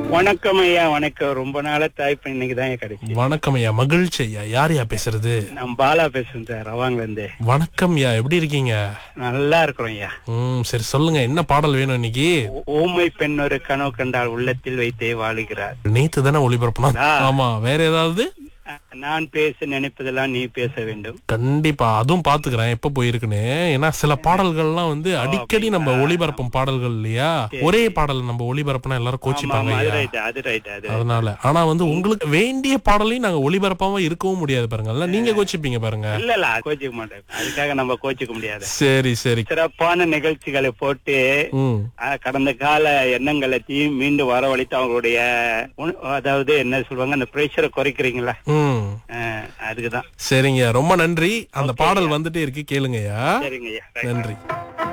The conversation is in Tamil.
வணக்கம் ஐயா வணக்கம் ரொம்ப நாளா தாய்ப்பு இன்னைக்கு தான் கிடைச்சி வணக்கம் ஐயா மகிழ்ச்சி ஐயா யார் யா பேசுறது நான் பாலா பேசுறேன் சார் ரவாங்ல இருந்து வணக்கம் ஐயா எப்படி இருக்கீங்க நல்லா இருக்கிறோம் ஐயா ம் சரி சொல்லுங்க என்ன பாடல் வேணும் இன்னைக்கு ஊ- ஊமை பெண் ஒரு கனவு கண்டால் உள்ளத்தில் வைத்தே வாழுகிறார் நேத்து தானே ஒளிபரப்புனா ஆ. ஆமா வேற ஏதாவது அஹ், நான் பேச நினைப்பதெல்லாம் நீ பேச வேண்டும் கண்டிப்பா அதுவும் பாத்துக்கிறேன் எப்ப போயிருக்குன்னு ஏன்னா சில பாடல்கள்லாம் வந்து அடிக்கடி நம்ம ஒளிபரப்பும் பாடல்கள் இல்லையா ஒரே பாடல் நம்ம ஒளிபரப்புனா எல்லாரும் ஆமா கோச்சிப்பாங்க ஆமா அது ஐயா ரைட் அது ரைட் அது right. அதனால ஆனா வந்து உங்களுக்கு வேண்டிய பாடலையும் நாங்க ஒளிபரப்பாம இருக்கவும் முடியாது பாருங்க நீங்க கோச்சிப்பீங்க பாருங்க இல்ல இல்ல கோச்சிக்க மாட்டேன் அதுக்காக நம்ம கோச்சிக்க முடியாது சரி சரி சிறப்பான நிகழ்ச்சிகளை போட்டு ம் அஹ், கடந்த கால எண்ணங்களை தீ- மீண்டும் வரவழைத்து அவங்களுடைய உண- அதாவது என்ன சொல்லுவாங்க அந்த பிரஷரை குறைக்கிறீங்களா ம் அஹ், அதுக்குதான் சரிங்க ரொம்ப நன்றி அந்த பாடல் வந்துட்டே இருக்கு கேளுங்கய்யா சரிங்க ஐயா Right. நன்றி